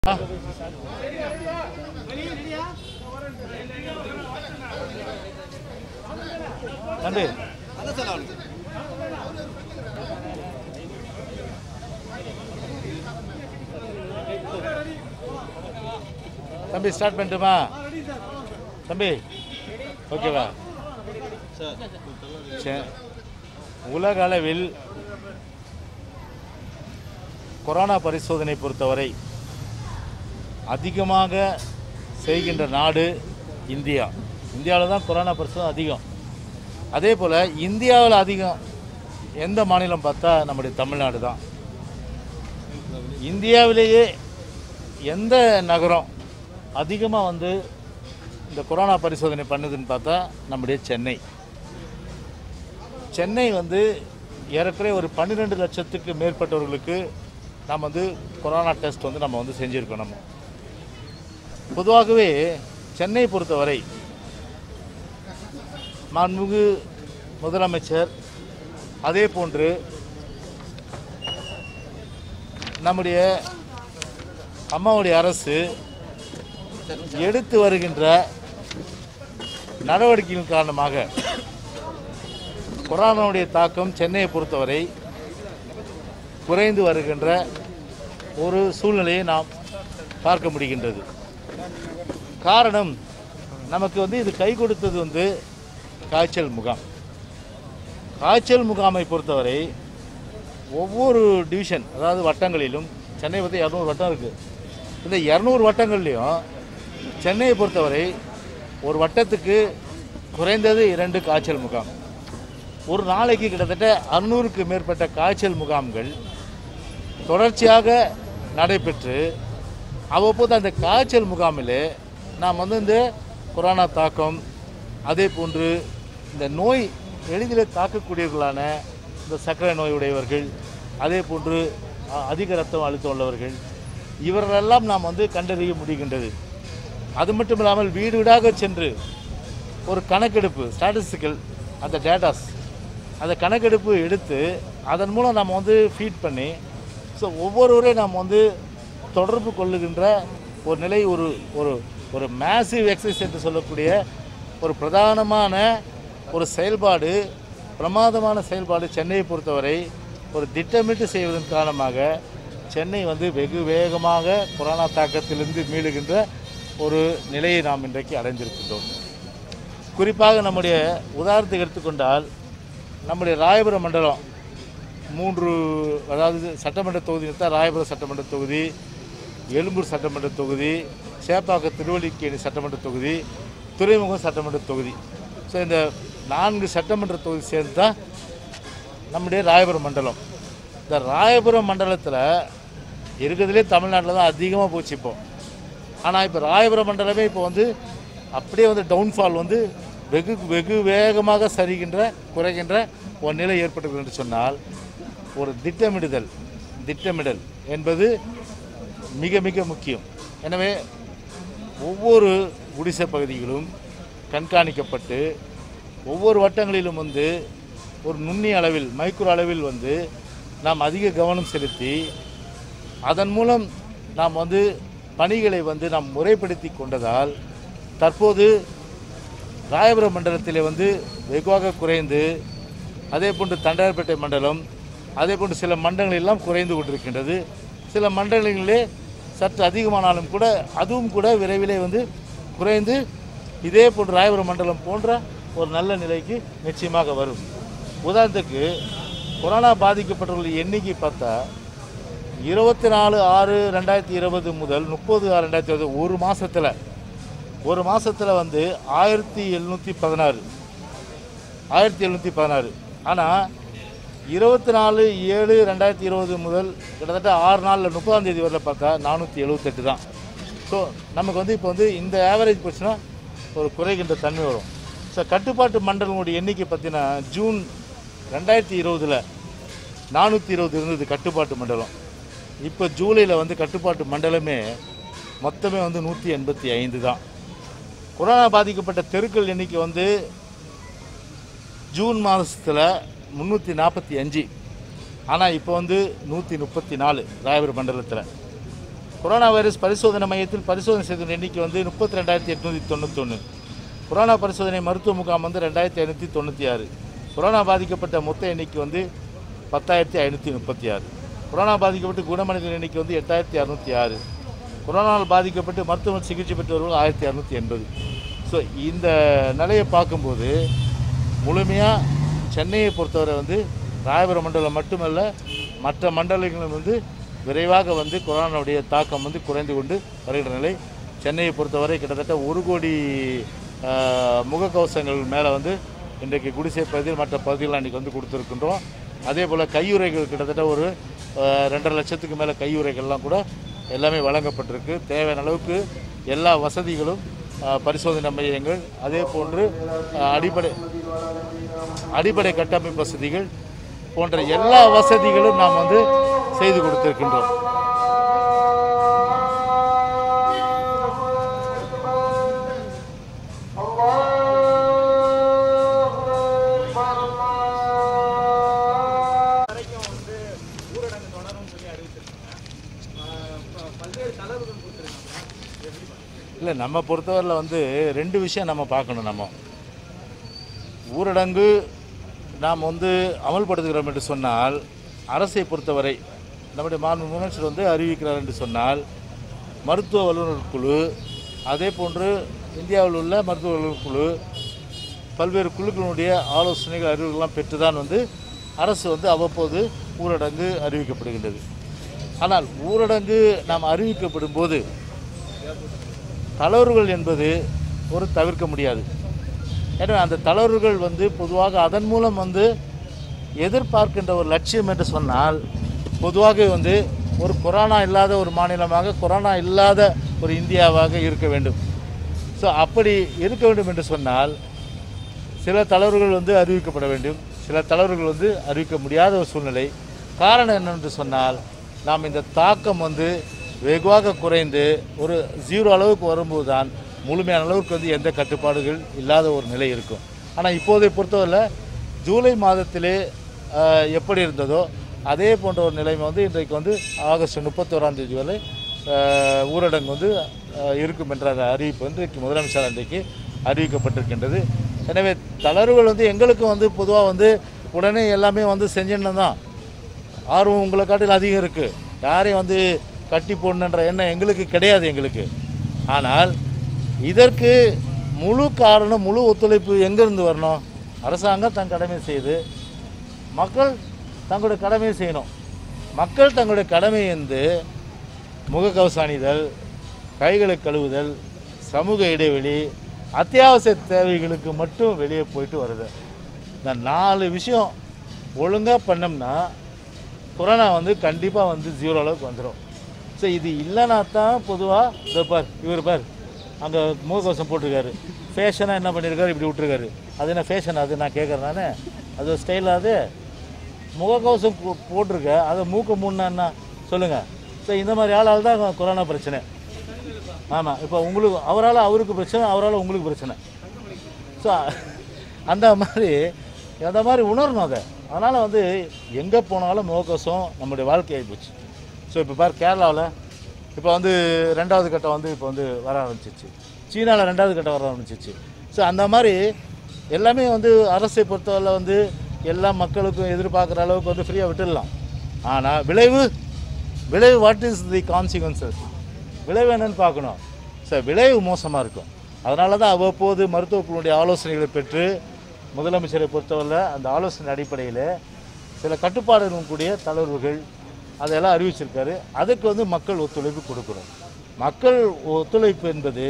தம்பி தம்பி ஸ்டார்ட் பண்ணட்டுமா தம்பி ஓகேவா சரி உலக அளவில் கொரோனா பரிசோதனை பொறுத்தவரை அதிகமாக செய்கின்ற நாடு இந்தியா இந்தியாவில் தான் கொரோனா பரிசோதனை அதிகம் அதே போல் இந்தியாவில் அதிகம் எந்த மாநிலம் பார்த்தா நம்முடைய தமிழ்நாடு தான் இந்தியாவிலேயே எந்த நகரம் அதிகமாக வந்து இந்த கொரோனா பரிசோதனை பண்ணுதுன்னு பார்த்தா நம்முடைய சென்னை சென்னை வந்து ஏறக்குறைய ஒரு பன்னிரெண்டு லட்சத்துக்கு மேற்பட்டவர்களுக்கு நம்ம வந்து கொரோனா டெஸ்ட் வந்து நம்ம வந்து செஞ்சுருக்கோம் நம்ம பொதுவாகவே சென்னை பொறுத்தவரை மாண்புமிகு முதலமைச்சர் அதே போன்று நம்முடைய அம்மாவுடைய அரசு எடுத்து வருகின்ற நடவடிக்கையின் காரணமாக கொரோனாவுடைய தாக்கம் சென்னையை பொறுத்தவரை குறைந்து வருகின்ற ஒரு சூழ்நிலையை நாம் பார்க்க முடிகின்றது காரணம் நமக்கு வந்து இது கை கொடுத்தது வந்து காய்ச்சல் முகாம் காய்ச்சல் முகாமை பொறுத்தவரை ஒவ்வொரு டிவிஷன் அதாவது வட்டங்களிலும் சென்னை பற்றி இரநூறு வட்டம் இருக்குது இந்த இரநூறு வட்டங்கள்லையும் சென்னையை பொறுத்தவரை ஒரு வட்டத்துக்கு குறைந்தது இரண்டு காய்ச்சல் முகாம் ஒரு நாளைக்கு கிட்டத்தட்ட அறுநூறுக்கு மேற்பட்ட காய்ச்சல் முகாம்கள் தொடர்ச்சியாக நடைபெற்று அவ்வப்போது அந்த காய்ச்சல் முகாமில் நாம் வந்து இந்த கொரோனா தாக்கம் அதே போன்று இந்த நோய் எளிதில் தாக்கக்கூடியவர்களான இந்த சர்க்கரை நோய் உடையவர்கள் அதே போன்று அ- அதிக ரத்தம் அழுத்தம் உள்ளவர்கள் இவர்களெல்லாம் நாம் வந்து கண்டறிய முடிகின்றது அது மட்டும் இல்லாமல் வீடு வீடாக சென்று ஒரு கணக்கெடுப்பு ஸ்டாட்டிஸ்டிக்கல் அந்த டேட்டாஸ் அந்த கணக்கெடுப்பு எடுத்து அதன் மூலம் நம்ம வந்து ஃபீட் பண்ணி ஸோ ஒவ்வொருவரையும் நாம் வந்து தொடர்பு கொள்ளுகின்ற ஒரு நிலை ஒரு ஒரு ஒரு மேசிவ் எக்ஸசைஸ் என்று சொல்லக்கூடிய ஒரு பிரதானமான ஒரு செயல்பாடு பிரமாதமான செயல்பாடு சென்னையை பொறுத்தவரை ஒரு திட்டமிட்டு செய்வதன் காரணமாக சென்னை வந்து வெகு வேகமாக கொரோனா தாக்கத்திலிருந்து மீளுகின்ற ஒரு நிலையை நாம் இன்றைக்கு அடைந்திருக்கின்றோம் குறிப்பாக நம்முடைய உதாரணத்துக்கு எடுத்துக்கொண்டால் நம்முடைய ராயபுரம் மண்டலம் மூன்று அதாவது சட்டமன்ற தொகுதி எடுத்தால் ராயபுரம் சட்டமன்ற தொகுதி எழும்பூர் சட்டமன்ற தொகுதி சேப்பாக்கம் திருவல்லிக்கேணி சட்டமன்ற தொகுதி துறைமுகம் சட்டமன்ற தொகுதி ஸோ இந்த நான்கு சட்டமன்ற தொகுதி சேர்ந்து தான் நம்முடைய ராயபுரம் மண்டலம் இந்த ராயபுரம் மண்டலத்தில் இருக்கிறதுலே தமிழ்நாட்டில் தான் அதிகமாக போச்சு இப்போ ஆனால் இப்போ ராயபுரம் மண்டலமே இப்போ வந்து அப்படியே வந்து டவுன்ஃபால் வந்து வெகு வெகு வேகமாக சரிகின்ற குறைகின்ற ஒரு நிலை ஏற்பட்டது என்று சொன்னால் ஒரு திட்டமிடுதல் திட்டமிடல் என்பது மிக மிக முக்கியம் எனவே ஒவ்வொரு குடிசை பகுதிகளும் கண்காணிக்கப்பட்டு ஒவ்வொரு வட்டங்களிலும் வந்து ஒரு நுண்ணிய அளவில் மைக்ரோ அளவில் வந்து நாம் அதிக கவனம் செலுத்தி அதன் மூலம் நாம் வந்து பணிகளை வந்து நாம் முறைப்படுத்தி கொண்டதால் தற்போது ராயபுரம் மண்டலத்திலே வந்து வெகுவாக குறைந்து அதே போன்று தண்டையார்பேட்டை மண்டலம் அதே போன்று சில மண்டலங்கள் எல்லாம் குறைந்து கொண்டிருக்கின்றது சில மண்டலங்களிலே சற்று அதிகமானாலும் கூட அதுவும் கூட விரைவிலே வந்து குறைந்து இதே போன்று ராயபுரம் மண்டலம் போன்ற ஒரு நல்ல நிலைக்கு நிச்சயமாக வரும் உதாரணத்துக்கு கொரோனா பாதிக்கப்பட்டவர்கள் எண்ணிக்கை பார்த்தா இருபத்தி நாலு ஆறு ரெண்டாயிரத்தி இருபது முதல் முப்பது ஆறு ரெண்டாயிரத்தி இருபது ஒரு மாதத்தில் ஒரு மாதத்தில் வந்து ஆயிரத்தி எழுநூற்றி பதினாறு ஆயிரத்தி எழுநூற்றி பதினாறு ஆனால் இருபத்தி நாலு ஏழு ரெண்டாயிரத்தி இருபது முதல் கிட்டத்தட்ட ஆறு நாளில் முப்பதாம் தேதி வரல பார்த்தா நானூற்றி எழுபத்தெட்டு தான் ஸோ நமக்கு வந்து இப்போ வந்து இந்த ஆவரேஜ் போச்சுன்னா ஒரு குறைகின்ற தன்மை வரும் ஸோ கட்டுப்பாட்டு மண்டலங்களுடைய எண்ணிக்கை பார்த்தீங்கன்னா ஜூன் ரெண்டாயிரத்தி இருபதில் நானூற்றி இருபது இருந்தது கட்டுப்பாட்டு மண்டலம் இப்போ ஜூலையில் வந்து கட்டுப்பாட்டு மண்டலமே மொத்தமே வந்து நூற்றி எண்பத்தி ஐந்து தான் கொரோனா பாதிக்கப்பட்ட தெருக்கள் எண்ணிக்கை வந்து ஜூன் மாதத்தில் முந்நூற்றி நாற்பத்தி அஞ்சு ஆனால் இப்போ வந்து நூற்றி முப்பத்தி நாலு ராயபுரம் மண்டலத்தில் கொரோனா வைரஸ் பரிசோதனை மையத்தில் பரிசோதனை செய்த எண்ணிக்கை வந்து முப்பத்தி ரெண்டாயிரத்தி எட்நூற்றி தொண்ணூத்தொன்று கொரோனா பரிசோதனை மருத்துவ முகாம் வந்து ரெண்டாயிரத்தி ஐநூற்றி தொண்ணூற்றி ஆறு கொரோனா பாதிக்கப்பட்ட மொத்த எண்ணிக்கை வந்து பத்தாயிரத்தி ஐநூற்றி முப்பத்தி ஆறு கொரோனா பாதிக்கப்பட்டு குணமடைந்த எண்ணிக்கை வந்து எட்டாயிரத்தி அறநூற்றி ஆறு கொரோனாவில் பாதிக்கப்பட்டு மருத்துவ சிகிச்சை பெற்றவர்கள் ஆயிரத்தி அறநூற்றி எண்பது ஸோ இந்த நிலையை பார்க்கும்போது முழுமையாக சென்னையை பொறுத்தவரை வந்து ராயபுரம் மண்டலம் மட்டுமல்ல மற்ற மண்டலங்களும் வந்து விரைவாக வந்து கொரோனாவுடைய தாக்கம் வந்து குறைந்து கொண்டு வருகிற நிலை சென்னையை பொறுத்தவரை கிட்டத்தட்ட ஒரு கோடி ஆஹ், முகக்கவசங்கள் மேலே வந்து இன்றைக்கு குடிசை பகுதியில் மற்ற பகுதிகளில் அன்றைக்கி வந்து கொடுத்துருக்கின்றோம் அதே போல் கையுறைகள் கிட்டத்தட்ட ஒரு ஆஹ், ரெண்டரை லட்சத்துக்கு மேலே கையுறைகள்லாம் கூட எல்லாமே வழங்கப்பட்டிருக்கு தேவையான அளவுக்கு எல்லா வசதிகளும் ஆஹ், பரிசோதனை மையங்கள் அதே போன்று ஆஹ், அடிப்படை அடிப்படை கட்டமைப்பு வசதிகள் போன்ற எல்லா வசதிகளும் நாம் வந்து செய்து கொடுத்திருக்கின்றோம் வரைக்கும் வந்து ஊரடங்கு தொடரும்னு சொல்லி அறிவிச்சிருக்காங்க ஆஹ் ப- பல்வேறு தளர்வுகள் கொடுத்துருக்காங்க எப்படி பாக்குறீங்க? இல்லை நம்ம பொறுத்தவரையில் வந்து ரெண்டு விஷயம் நம்ம பார்க்கணும் நம்ம ஊரடங்கு நாம் வந்து அமல்படுத்துகிறோம் என்று சொன்னால் அரசை பொறுத்தவரை நம்முடைய மாண்பு முதலமைச்சர் வந்து அறிவிக்கிறார் என்று சொன்னால் மருத்துவ வல்லுநர் குழு அதே போன்று இந்தியாவில் உள்ள மருத்துவ வல்லுநர் குழு பல்வேறு குழுக்களுடைய ஆலோசனைகள் அறிவுகள்லாம் பெற்று தான் வந்து அரசு வந்து அவ்வப்போது ஊரடங்கு அறிவிக்கப்படுகின்றது ஆனால் ஊரடங்கு நாம் அறிவிக்கப்படும் போது தளர்வுகள் என்பது ஒரு தவிர்க்க முடியாது எனவே அந்த தளர்வுகள் வந்து பொதுவாக அதன் மூலம் வந்து எதிர்பார்க்கின்ற ஒரு லட்சியம் என்று சொன்னால் பொதுவாக வந்து ஒரு கொரோனா இல்லாத ஒரு மாநிலமாக கொரோனா இல்லாத ஒரு இந்தியாவாக இருக்க வேண்டும் ஸோ அப்படி இருக்க வேண்டும் என்று சொன்னால் சில தளர்வுகள் வந்து அறிவிக்கப்பட வேண்டும் சில தளர்வுகள் வந்து அறிவிக்க முடியாத ஒரு சூழ்நிலை காரணம் என்னென்று சொன்னால் நாம் இந்த தாக்கம் வந்து வெகுவாக குறைந்து ஒரு ஜீரோ அளவுக்கு வரும்போது தான் முழுமையான அளவுக்கு வந்து எந்த கட்டுப்பாடுகள் இல்லாத ஒரு நிலை இருக்கும் ஆனால் இப்போதை பொறுத்தவரை ஜூலை மாதத்திலே ஆஹ், எப்படி இருந்ததோ அதே போன்ற ஒரு நிலைமை வந்து இன்றைக்கு வந்து ஆகஸ்ட் முப்பத்தோராம் தேதி வரை ஆஹ், ஊரடங்கு வந்து ஆஹ், இருக்கும் என்ற அறிவிப்பு வந்து இன்றைக்கு முதலமைச்சர் அன்றைக்கு அறிவிக்கப்பட்டிருக்கின்றது எனவே தளர்வுகள் வந்து எங்களுக்கும் வந்து பொதுவாக வந்து உடனே எல்லாமே வந்து செஞ்சிடணும் தான் ஆர்வம் உங்களை காட்டில் அதிகம் இருக்குது யாரையும் வந்து கட்டி போடணுன்ற எண்ணம் எங்களுக்கு கிடையாது எங்களுக்கு ஆனால் இதற்கு முழு காரணம் முழு ஒத்துழைப்பு எங்கேருந்து வரணும் அரசாங்கம் தன் கடமை செய்து மக்கள் தங்களுடைய கடமையை செய்யணும் மக்கள் தங்களுடைய கடமையை வந்து முகக்கவசம் அணிதல் கைகளை கழுவுதல் சமூக இடைவெளி அத்தியாவசிய தேவைகளுக்கு மட்டும் வெளியே போயிட்டு வருது இந்த நாலு விஷயம் ஒழுங்காக பண்ணோம்னா கொரோனா வந்து கண்டிப்பாக வந்து ஜீரோ அளவுக்கு வந்துடும் ஸோ இது இல்லைனா தான் பொதுவாக இதோ பார் இவர் பார் அங்கே முகக்கவசம் போட்டிருக்காரு ஃபேஷனாக என்ன பண்ணியிருக்காரு இப்படி விட்டுருக்காரு அது என்ன ஃபேஷன் அது நான் கேட்குறேன் நானே அது ஸ்டைலாக அது முகக்கவசம் போ- போட்டிருக்க அதை மூக்க மூணுனா என்ன சொல்லுங்கள் ஸோ இந்த மாதிரி ஆளால் தான் கொரோனா பிரச்சனை ஆமாம் இப்போ உங்களுக்கு அவரால் அவருக்கு பிரச்சனை அவரால் உங்களுக்கு பிரச்சனை ஸோ அந்த மாதிரி அந்த மாதிரி உணரணும் அதை அதனால் வந்து எங்கே போனாலும் முகக்கவசம் நம்முடைய வாழ்க்கை ஆகிப்போச்சு ஸோ இப்போ பார் கேரளாவில் இப்போ வந்து ரெண்டாவது கட்டம் வந்து இப்போ வந்து வர ஆரம்பிச்சிச்சு சீனாவில் ரெண்டாவது கட்டம் வர ஆரம்பிச்சிச்சு ஸோ அந்த மாதிரி எல்லாமே வந்து அரசை பொறுத்தவரை வந்து எல்லா மக்களுக்கும் எதிர்பார்க்குற அளவுக்கு வந்து ஃப்ரீயாக விட்டுடலாம் ஆனால் விளைவு விளைவு வாட் இஸ் தி கான்சிக்வன்சஸ் விளைவு என்னன்னு பார்க்கணும் சார் விளைவு மோசமாக இருக்கும் அதனால தான் அவ்வப்போது மருத்துவக்குழுடைய ஆலோசனைகளை பெற்று முதலமைச்சரை பொறுத்தவரை அந்த ஆலோசனை அடிப்படையில் சில கட்டுப்பாடுகளும் கூடிய தளர்வுகள் அதெல்லாம் அறிவிச்சிருக்காரு அதுக்கு வந்து மக்கள் ஒத்துழைப்பு கொடுக்கணும் மக்கள் ஒத்துழைப்பு என்பது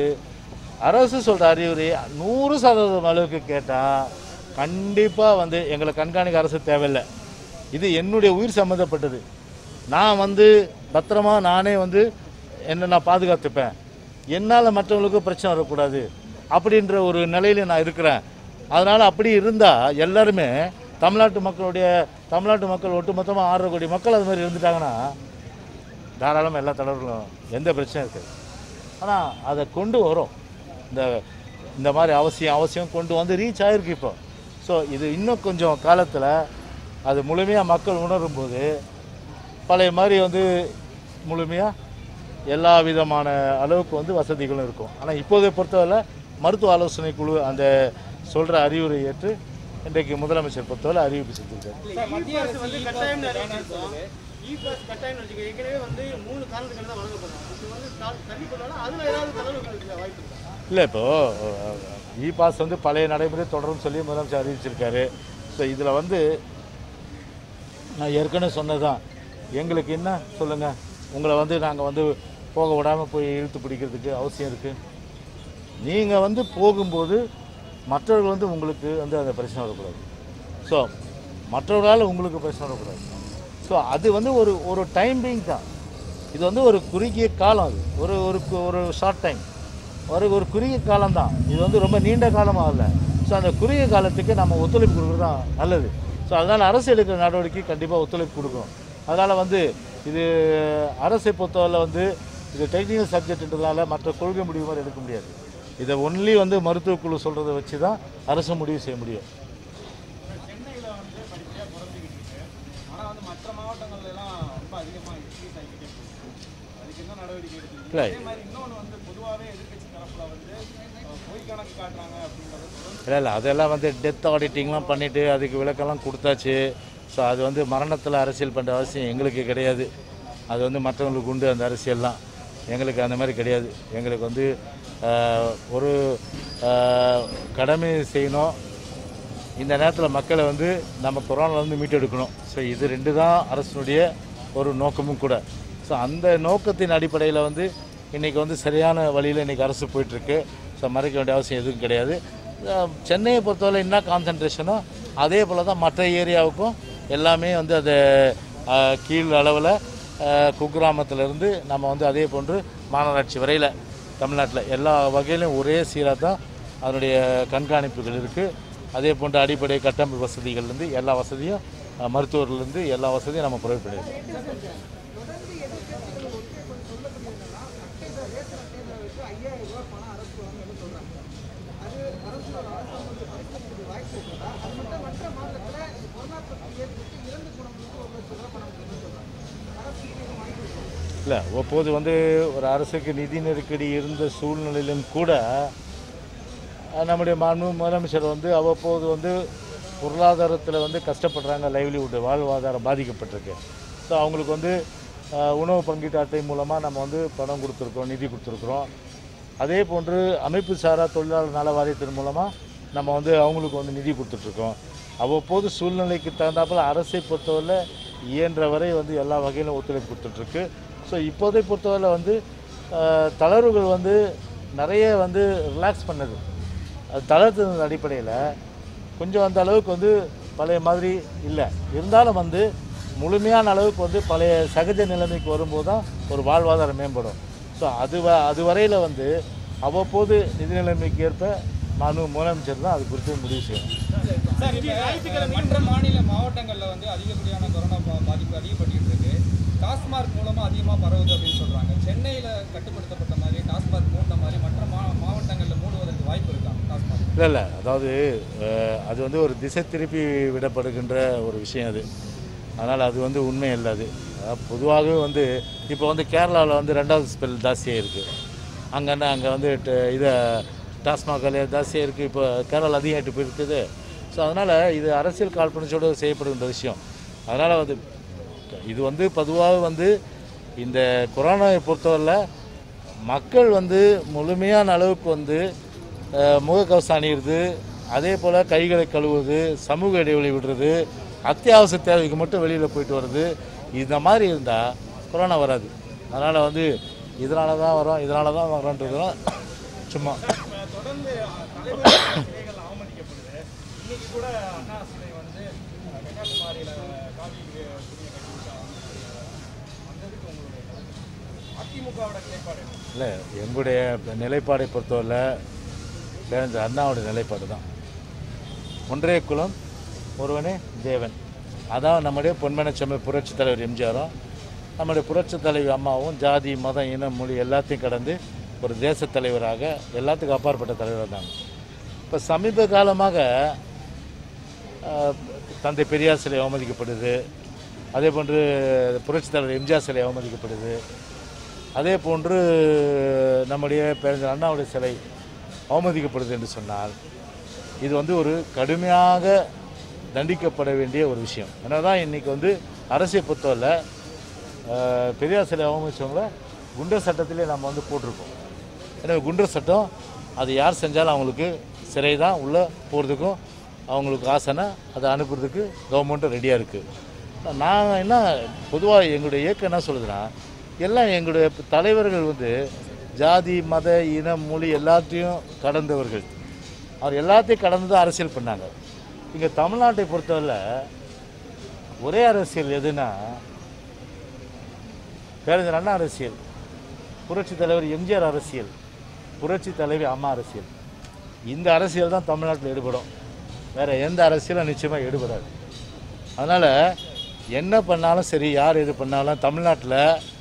அரசு சொல்கிற அறிவுரை நூறு சதவீதம் அளவுக்கு கேட்டால் கண்டிப்பாக வந்து எங்களை கண்காணிக்க அரசு தேவையில்லை இது என்னுடைய உயிர் சம்மந்தப்பட்டது நான் வந்து பத்திரமா நானே வந்து என்னை நான் பாதுகாத்துப்பேன் என்னால் மற்றவங்களுக்கு பிரச்சனை வரக்கூடாது அப்படின்ற ஒரு நிலையில் நான் இருக்கிறேன் அதனால் அப்படி இருந்தால் எல்லாருமே தமிழ்நாட்டு மக்களுடைய தமிழ்நாட்டு மக்கள் ஒட்டுமொத்தமாக ஆறரை கோடி மக்கள் அது மாதிரி இருந்துட்டாங்கன்னா தாராளமாக எல்லா தளர்வுகளும் எந்த பிரச்சனையும் இருக்காது ஆனால் அதை கொண்டு வரும் இந்த இந்த மாதிரி அவசியம் அவசியம் கொண்டு வந்து ரீச் ஆகிருக்கு இப்போ ஸோ இது இன்னும் கொஞ்சம் காலத்தில் அது முழுமையாக மக்கள் உணரும்போது பழைய மாதிரி வந்து முழுமையாக எல்லா விதமான அளவுக்கு வந்து வசதிகளும் இருக்கும் ஆனால் இப்போதை பொறுத்தவரை மருத்துவ ஆலோசனை குழு அந்த சொல்கிற அறிவுரை ஏற்று இன்றைக்கு முதலமைச்சர் பொறுத்தவரை அறிவிப்பு செஞ்சிருக்காரு சார், மத்திய அரசு வந்து கட்டாயம் அறிவிச்சிருக்கோம் இ பாஸ் கட்டாயம் வச்சுக்க ஏற்கனவே வந்து மூணு காரணத்துக்காக தான் வழங்கப்படும் இது வந்து தா- தள்ளி போனாலும் அதுல ஏதாவது தளர்வுகள் இருக்க வாய்ப்பு இருக்கா இல்லை இப்போது இ பாஸ் வந்து பழைய நடைமுறை தொடரும் சொல்லி முதலமைச்சர் அறிவிச்சிருக்காரு ஸோ இதில் வந்து நான் ஏற்கனவே சொன்னதான் எங்களுக்கு என்ன சொல்லுங்கள் உங்களை வந்து நாங்கள் வந்து போக விடாமல் போய் இழுத்து பிடிக்கிறதுக்கு அவசியம் இருக்குது நீங்கள் வந்து போகும்போது மற்றவர்கள் வந்து உங்களுக்கு வந்து அந்த பிரச்சனை வரக்கூடாது ஸோ மற்றவர்களால் உங்களுக்கு பிரச்சனை வரக்கூடாது ஸோ அது வந்து ஒரு ஒரு டைமிங் தான் இது வந்து ஒரு குறுகிய காலம் அது ஒரு ஒரு கு- ஒரு ஷார்ட் டைம் ஒரு ஒரு குறுகிய காலம் தான் இது வந்து ரொம்ப நீண்ட காலமாக இல்லை ஸோ அந்த குறுகிய காலத்துக்கு நம்ம ஒத்துழைப்பு கொடுக்குறது தான் நல்லது ஸோ அதனால் அரசு எடுக்கிற நடவடிக்கை கண்டிப்பாக ஒத்துழைப்பு கொடுக்கணும் அதனால் வந்து இது அரசை பொறுத்தவரை வந்து இது டெக்னிக்கல் சப்ஜெக்ட்ன்றதால மற்ற கொள்கை முடிவு மாதிரி எடுக்க முடியாது இதை ஒன்லி வந்து மருத்துவக் குழு சொல்கிறத வச்சு தான் அரசு முடிவு செய்ய முடியும் சென்னையில வந்து படிப்படியாக குறைஞ்சிக்கிட்டு இருக்கு ஆனால் வந்து மற்ற மாவட்டங்கள்ல எல்லாம் ரொம்ப அதிகமாக இன்க்ரீஸ் ஆகிக்கிட்டே போகுது அதுக்கு என்ன நடவடிக்கை எடுக்குது இல்லை அதே மாதிரி இன்னொன்று வந்து பொதுவாகவே எதிர்க்கட்சி தரப்புல வந்து அஹ், பொய் கணக்கு காட்டுறாங்க அப்படின்றத தொடர்ந்து இல்லை இல்லை அதெல்லாம் வந்து டெத் ஆடிட்டிங்லாம் பண்ணிவிட்டு அதுக்கு விளக்கெல்லாம் கொடுத்தாச்சு ஸோ அது வந்து மரணத்தில் அரசியல் பண்ணுற அவசியம் எங்களுக்கு கிடையாது அது வந்து மற்றவங்களுக்கு உண்டு அந்த அரசியல்லாம் எங்களுக்கு அந்த மாதிரி கிடையாது எங்களுக்கு வந்து ஆஹ், ஒரு ஆஹ், கடமை செய்யணும் இந்த நேரத்தில் மக்களை வந்து நம்ம கொரோனாலேருந்து மீட்டெடுக்கணும் ஸோ இது ரெண்டு தான் அரசினுடைய ஒரு நோக்கமும் கூட ஸோ அந்த நோக்கத்தின் அடிப்படையில் வந்து இன்றைக்கி வந்து சரியான வழியில் இன்றைக்கி அரசு போயிட்டுருக்கு ஸோ மறைக்க வேண்டிய அவசியம் எதுவும் கிடையாது அஹ் சென்னையை பொறுத்தவரை என்ன கான்சன்ட்ரேஷனோ அதே போல் தான் மற்ற ஏரியாவுக்கும் எல்லாமே வந்து அது அஹ், கீழ் அளவில் குக்கிராமத்திலேருந்து நம்ம வந்து அதே போன்று மாநகராட்சி வரையில் தமிழ்நாட்டில் எல்லா வகையிலும் ஒரே சீராக தான் அதனுடைய கண்காணிப்புகள் இருக்குது அதே போன்ற அடிப்படை கட்டமைப்பு வசதிகள்லேருந்து எல்லா வசதியும் அஹ், மருத்துவர்லேருந்து எல்லா வசதியும் நம்ம ப்ரொவைட் பண்ணியிருக்கோம் இல்லை அப்போது வந்து ஒரு அரசுக்கு நிதி நெருக்கடி இருந்த சூழ்நிலையிலும் கூட அஹ், நம்முடைய மாண்பு முதலமைச்சர் வந்து அவ்வப்போது வந்து பொருளாதாரத்தில் வந்து கஷ்டப்படுறாங்க லைவ்லிவுட் வாழ்வாதாரம் பாதிக்கப்பட்டிருக்கு ஸோ அவங்களுக்கு வந்து அஹ், உணவு பங்கீட்டு அட்டை மூலமாக நம்ம வந்து பணம் கொடுத்துருக்கோம் நிதி கொடுத்துருக்குறோம் அதே போன்று அமைப்பு சாரா தொழிலாளர் நல வாரியத்தின் மூலமாக நம்ம வந்து அவங்களுக்கு வந்து நிதி கொடுத்துட்ருக்கோம் அவ்வப்போது சூழ்நிலைக்கு தகுந்தாப்புல அரசை பொறுத்தவரை இயன்ற வரை வந்து எல்லா வகையிலும் ஒத்துழைப்பு கொடுத்துட்ருக்கு ஸோ இப்போதை பொறுத்தவரை வந்து அஹ், தளர்வுகள் வந்து நிறைய வந்து ரிலாக்ஸ் பண்ணது அது தளர்த்ததன் அடிப்படையில் கொஞ்சம் அந்த அளவுக்கு வந்து பழைய மாதிரி இல்லை இருந்தாலும் வந்து முழுமையான அளவுக்கு வந்து பழைய சகஜ நிலைமைக்கு வரும்போது தான் ஒரு வாழ்வாதாரம் மேம்படும் ஸோ அது வ அது வரையில் வந்து அவ்வப்போது நிதி நிலைமைக்கு ஏற்ப நானும் முதலமைச்சர் தான் அது குறித்து முடிவு செய்யணும் சார் இப்போ மற்ற மாநில மாவட்டங்களில் வந்து அதிகப்படியான கொரோனா பா- பாதிப்பு அதிகப்பட்டு இருக்கு டாஸ்மார்க் மூலமாக அதிகமாக பரவுது அப்படின்னு சொல்கிறாங்க சென்னையில் கட்டுப்படுத்தப்பட்ட மாதிரி டாஸ்மார்க் மூடின மாதிரி மற்ற மா மாவட்டங்களில் மூடுவதற்கு வாய்ப்பு இருக்கா டாஸ்மார்க் இல்லை இல்லை அதாவது அஹ், அது வந்து ஒரு திசை திருப்பி விடப்படுகின்ற ஒரு விஷயம் அது அதனால் அது வந்து உண்மை இல்லை அது அதாவது பொதுவாகவே வந்து இப்போ வந்து கேரளாவில் வந்து ரெண்டாவது ஸ்பெல் ஜாஸ்தியாக இருக்குது அங்கே அங்கே வந்து ட- இதை டாஸ்மாக் விலை ஜாஸ்தியாக இருக்குது இப்போ கேரளா அதிகமாகிட்டு போயிருக்குது ஸோ அதனால் இது அரசியல் காழ்ப்புணர்ச்சியோடு செய்யப்படுகின்ற விஷயம் அதனால் வந்து இது வந்து பொதுவாக வந்து இந்த கொரோனாவை பொறுத்தவரையில் மக்கள் வந்து முழுமையான அளவுக்கு வந்து அஹ், முகக்கவசம் அணியிறது அதே போல் கைகளை கழுவுறது சமூக இடைவெளி விடுறது அத்தியாவசிய தேவைக்கு மட்டும் வெளியில் போயிட்டு வர்றது இந்த மாதிரி இருந்தால் கொரோனா வராது அதனால் வந்து இதனால தான் வரோம் இதனால தான் வரோன்றதுலாம் சும்மா இப்ப தொடர்ந்து தலைவர் சிலைகள் அவமதிக்கப்படுது இன்னைக்கு கூட அண்ணா சிலை வந்து அஹ், கன்னியாகுமரியில காவி குடிய கட்டி வந்ததுக்கு உங்களுடைய கருத்து. அதிமுகவோட நிலைப்பாடு என்ன? இல்லை எங்களுடைய நிலைப்பாடை பொறுத்தவரை இந்த அண்ணாவோட நிலைப்பாடு தான் ஒன்றே குலம் ஒருவனே தேவன் அதான் நம்முடைய பொன்மனச்செம்மை புரட்சித் தலைவர் எம்ஜிஆரும் நம்முடைய புரட்சித் தலைவி அம்மாவும் ஜாதி மதம் இனம் மொழி எல்லாத்தையும் கடந்து ஒரு தேசத் தலைவராக எல்லாத்துக்கும் அப்பாற்பட்ட தலைவர் இருந்தாங்க இப்போ சமீப காலமாக ஆஹ், தந்தை பெரியார் சிலை அவமதிக்கப்படுது அதே போன்று புரட்சித் தலைவர் எம்ஜிஆர் சிலை அவமதிக்கப்படுது அதே போன்று நம்முடைய பேரஞ்சர் அண்ணாவுடைய சிலை அவமதிக்கப்படுது என்று சொன்னால் இது வந்து ஒரு கடுமையாக தண்டிக்கப்பட வேண்டிய ஒரு விஷயம் என்னதான் இன்னைக்கு வந்து அரசியை பொறுத்தவரை அஹ், பெரியார் சிலை அவமதிச்சவங்கள குண்டர் சட்டத்திலே நம்ம வந்து போட்டிருக்கோம் எனவே குண்டர் சட்டம் அது யார் செஞ்சாலும் அவங்களுக்கு சிறை தான் உள்ளே போகிறதுக்கும் அவங்களுக்கு ஆசைனா அதை அனுப்புறதுக்கு கவர்மெண்ட்டும் ரெடியாக இருக்குது நான் என்ன பொதுவாக எங்களுடைய இயக்கம் என்ன சொல்லுதுன்னா எல்லாம் எங்களுடைய தலைவர்கள் வந்து ஜாதி மத இனம் மொழி எல்லாத்தையும் கடந்தவர்கள் அவர் எல்லாத்தையும் கடந்து தான் அரசியல் பண்ணாங்க இங்கே தமிழ்நாட்டை பொறுத்தவரை ஒரே அரசியல் எதுனா பேரறிஞர் அண்ணா அரசியல் புரட்சி தலைவர் எம்ஜிஆர் அரசியல் புரட்சி தலைவி அம்மா அரசியல் இந்த அரசியல் தான் தமிழ்நாட்டில் ஈடுபடும் வேறு எந்த அரசியலும் நிச்சயமாக ஈடுபடாது அதனால் என்ன பண்ணாலும் சரி யார் எது பண்ணாலும் தமிழ்நாட்டில்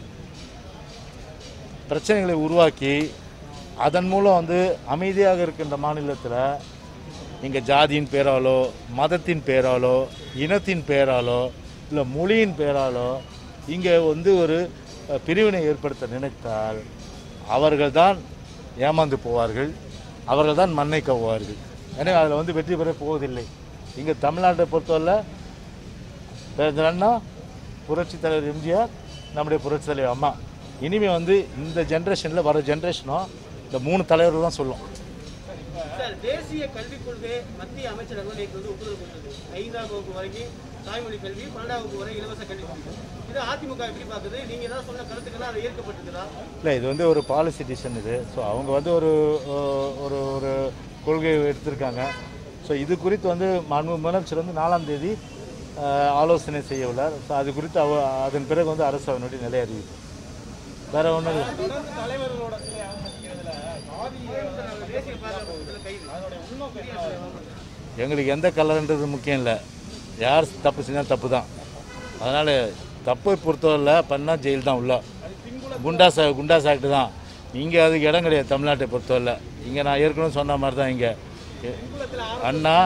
பிரச்சனைகளை உருவாக்கி அதன் மூலம் வந்து அமைதியாக இருக்கின்ற மாநிலத்தில் இங்கே ஜாதியின் பேராலோ மதத்தின் பேராலோ இனத்தின் பேராலோ இல்லை மொழியின் பேராலோ இங்கே வந்து ஒரு அஹ், பிரிவினை ஏற்படுத்த நினைத்தால் அவர்கள்தான் ஏமாந்து போவார்கள் அவர்கள்தான் மண்ணை கவ்வார்கள் எனவே அதில் வந்து வெற்றி பெற போவதில்லை இங்கே தமிழ்நாட்டை பொறுத்தவரை பேரறிஞர் அண்ணா புரட்சி தலைவர் எம்ஜிஆர் நம்முடைய புரட்சி தலைவர் அம்மா இனிமே வந்து இந்த ஜென்ரேஷனில் வர ஜென்ரேஷனும் இந்த மூணு தலைவர்கள் தான் சொல்லும் சார் தேசிய கல்விக் கொள்கை மத்திய அமைச்சரவை நேற்று வந்து ஒப்புதல் கொடுத்தது ஐந்தாம் வகுப்பு வரைக்கும் தாய்மொழி கல்வி பன்னெண்டாம் வகுப்பு வரை இலவச கல்வி கொடுக்கும் இது அதிமுக எப்படி பார்க்குது நீங்க ஏதாவது சொன்ன கருத்துக்கெல்லாம் அது ஏற்கப்பட்டிருக்குதா இல்லை இது வந்து ஒரு பாலிசி டிசிஷன் இது ஸோ அவங்க வந்து ஒரு அஹ், ஒரு ஒரு கொள்கையை எடுத்திருக்காங்க ஸோ இது குறித்து வந்து மாண்பு முதலமைச்சர் வந்து நாலாம் தேதி அஹ், ஆலோசனை செய்ய உள்ளார் ஸோ அது குறித்து அவ அதன் பிறகு வந்து அரசு அவனுடைய நிலை அறிவிக்கும் வேற ஒன்றும் இல்லை தொடர்ந்து தலைவர்களோட சிலை அவமதிக்கிறதுல சாதி தேசிய பாதுகாப்பு கைது அதோட உள்நோக்கம் என்ன எங்களுக்கு எந்த கலர்ன்றது முக்கியம் இல்லை யார் தப்பு செஞ்சாலும் தப்பு தான் அதனால் தப்பை பொறுத்தவரையில் பண்ணால் ஜெயில் தான் உள்ள குண்டாஸ் குண்டாஸ் ஆக்ட் தான் இங்கே அதுக்கு இடம் கிடையாது தமிழ்நாட்டை பொறுத்தவரை இங்கே நான் ஏற்கனவே சொன்ன மாதிரி தான் இங்கே அண்ணா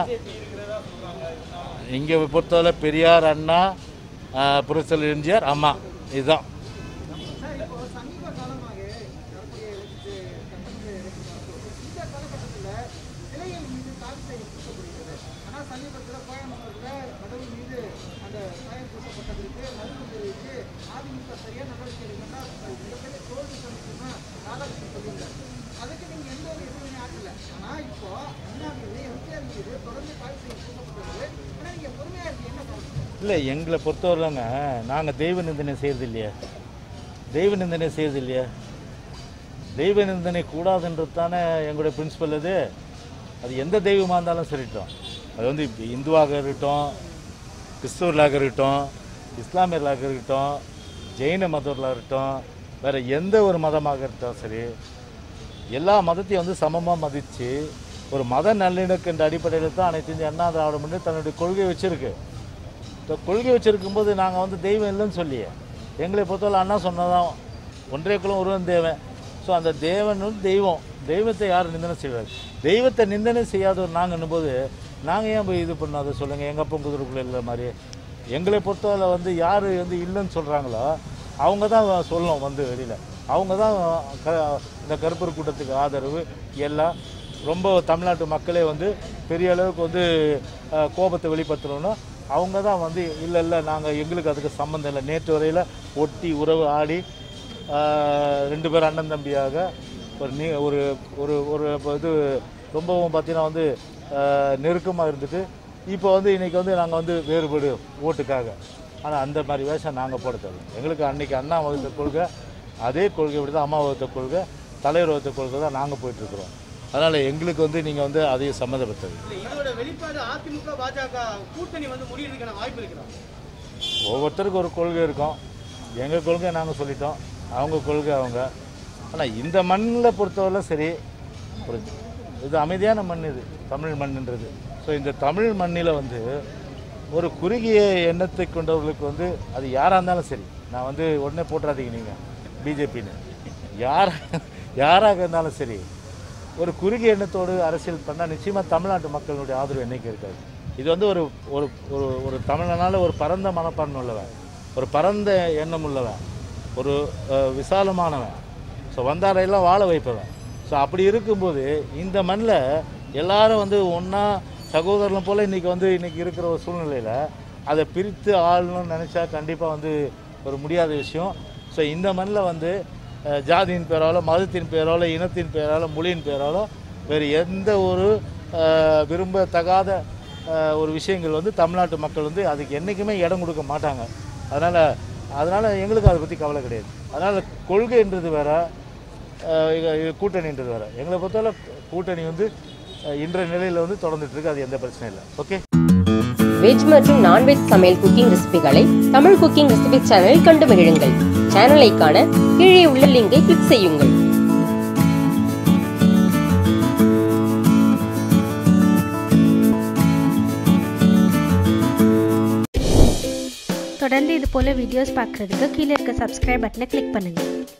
இங்கே பொறுத்தவரை பெரியார் அண்ணா புரட்சித்தலைவர் எம்ஜிஆர் அம்மா இதுதான் சார் இப்போ சமீப காலமாக நடக்கூடிய இந்த காலகட்டத்தில் சிலைகள் மீது தாக்கத்தை பூசப்படுகிறது ஆனால் சமீபத்தில் கோயம்புத்தூரில் கடவுள் மீது அந்த சாயம் பூசப்பட்டதற்கு மருந்து தெரிவித்து அதிமுக சரியாக நடவடிக்கை எடுக்கணும்னா மிகப்பெரிய தோல்வி சந்திக்கும்னா ராதாகிருஷ்ணன் சொல்லியிருந்தார் அதுக்கு நீங்கள் எந்த ஒரு எதிர்வினை ஆகல ஆனால் இப்போ அண்ணா மீது எம்ஜிஆர் மீது தொடர்ந்து தாய் செய்ய பூசப்பட்டது ஆனால் நீங்கள் பொறுமையாக இருக்கு என்ன காரணம் இல்லை எங்களை பொறுத்தவரைலங்க நாங்கள் தெய்வ நிந்தனை செய்கிறது இல்லையா தெய்வ நிந்தனை செய்கிறது இல்லையா தெய்வ நிந்தனை கூடாதுன்றது தானே எங்களுடைய பிரின்சிபல் அது அது எந்த தெய்வமாக இருந்தாலும் சரிட்டோம் அது வந்து இப்ப இந்துவாக இருக்கட்டும் கிறிஸ்தவர்களாக இருக்கட்டும் இஸ்லாமியர்களாக இருக்கட்டும் ஜெயின மதர்களாக இருக்கட்டும் வேறு எந்த ஒரு மதமாக இருக்கட்டும் சரி எல்லா மதத்தையும் வந்து சமமாக மதித்து ஒரு மத நல்லிணக்கின்ற அடிப்படையில் தான் அனைத்து இந்திய அண்ணா திராவிட முன்னேற்ற தன்னுடைய கொள்கை வச்சுருக்கு இந்த கொள்கை வச்சுருக்கும்போது நாங்கள் வந்து தெய்வம் இல்லைன்னு சொல்லியே எங்களை பொறுத்தவரை அண்ணா சொன்னதான் ஒன்றே குலம் ஒருவன் தேவன் ஸோ அந்த தேவன் வந்து தெய்வம் தெய்வத்தை யார் நிந்தனை செய்வார் தெய்வத்தை நிந்தனை செய்யாதவர் நாங்கன்னும் போது நாங்கள் ஏன் போய் இது பண்ணாத சொல்லுங்கள் எங்கள் அப்பன் குதிரைக்குள்ள இல்லை மாதிரி எங்களை பொறுத்தவரை வந்து யார் வந்து இல்லைன்னு சொல்கிறாங்களோ அவங்க தான் சொல்லணும் வந்து வெளியில் அவங்க தான் க இந்த கருப்பர் கூட்டத்துக்கு ஆதரவு எல்லாம் ரொம்ப தமிழ்நாட்டு மக்களே வந்து பெரிய அளவுக்கு வந்து அஹ், கோபத்தை வெளிப்படுத்தணும்னா அவங்க தான் வந்து இல்லை இல்லை நாங்கள் எங்களுக்கு அதுக்கு சம்மந்தம் இல்லை நேற்று வரையில் ஒட்டி உறவு ஆடி ஆஹ், ரெண்டு பேரும் அண்ணன் தம்பியாக ஒரு நீ ஒரு ஒரு ஒரு இப்ப இது ரொம்பவும் பார்த்தீங்கன்னா வந்து நெருக்கமாக இருந்துட்டு இப்போ வந்து இன்றைக்கி வந்து நாங்கள் வந்து வேறுபடு ஓட்டுக்காக ஆனால் அந்த மாதிரி வேஷம் நாங்கள் போட தேவை எங்களுக்கு அன்றைக்கி அண்ணா வகுத்த கொள்கை அதே கொள்கை விட தான் அம்மா வகுத்த கொள்கை தலைவர் வகுத்த கொள்கை தான் நாங்கள் போயிட்டுருக்குறோம் அதனால் எங்களுக்கு வந்து நீங்கள் வந்து அதையும் சம்மந்தப்பட்டது இல்ல இதோட வெளிப்பாடு அதிமுக பாஜக கூட்டணி வந்து முடியறதுக்கான வாய்ப்பு இருக்கிறா ஒவ்வொருத்தருக்கும் ஒரு கொள்கை இருக்கும் எங்கள் கொள்கை நாங்கள் சொல்லிட்டோம் அவங்க கொள்கை அவங்க ஆனால் இந்த மண்ணில் பொறுத்தவரை சரி ஒரு இது அமைதியான மண் இது தமிழ் மண்ணுன்றது ஸோ இந்த தமிழ் மண்ணில் வந்து ஒரு குறுகிய எண்ணத்தை கொண்டவர்களுக்கு வந்து அது யாராக இருந்தாலும் சரி நான் வந்து உடனே போட்டுறாதீங்க நீங்கள் பிஜேபின்னு யார் யாராக இருந்தாலும் சரி ஒரு குறுகிய எண்ணத்தோடு அரசியல் பண்ணால் நிச்சயமாக தமிழ்நாட்டு மக்களுடைய ஆதரவு என்னைக்கு இருக்காது இது வந்து ஒரு ஒரு ஒரு ஒரு தமிழனால ஒரு பரந்த மனப்பான்மை உள்ளவன் ஒரு பரந்த எண்ணம் உள்ளவன் ஒரு அஹ், விசாலமானவன் ஸோ வந்தாரையெல்லாம் வாழ வைப்பவன் ஸோ அப்படி இருக்கும்போது இந்த மண்ணில் எல்லாரும் வந்து ஒன்றா சகோதரன் போல் இன்றைக்கி வந்து இன்றைக்கி இருக்கிற ஒரு சூழ்நிலையில் அதை பிரித்து ஆளணும்னு நினச்சா கண்டிப்பாக வந்து ஒரு முடியாத விஷயம் ஸோ இந்த மண்ணில் வந்து அஹ், ஜாதியின் பேராலோ மதத்தின் பேராலோ இனத்தின் பேராலோ மொழியின் பேராலோ வேறு எந்த ஒரு அஹ், விரும்பத்தகாத அஹ், ஒரு விஷயங்கள் வந்து தமிழ்நாட்டு மக்கள் வந்து அதுக்கு என்றைக்குமே இடம் கொடுக்க மாட்டாங்க அதனால் அதனால் எங்களுக்கு அதை பற்றி கவலை கிடையாது அதனால் கொள்கைன்றது வேற அஹ், இது- இது கூட்டணின்றது வேற எங்களை பொறுத்தவரை கூட்டணி வந்து அஹ், இன்றைய நிலையில் வந்து தொடர்ந்துட்டு இருக்கு அது எந்த பிரச்சனையும் இல்லை ஓகே வெஜ் மற்றும் நான்வெஜ் சமையல் குக்கிங் ரெசிபிகளை தமிழ் குக்கிங் ரெசிபி சேனலில் கண்டு மகிழுங்கள் சேனலை காண கீழே உள்ள லிங்கை கிளிக் செய்யுங்கள் தொடர்ந்து இது போல் வீடியோஸ் பார்க்குறதுக்கு கீழே இருக்க சப்ஸ்கிரைப் பட்டனை கிளிக் பண்ணுங்கள்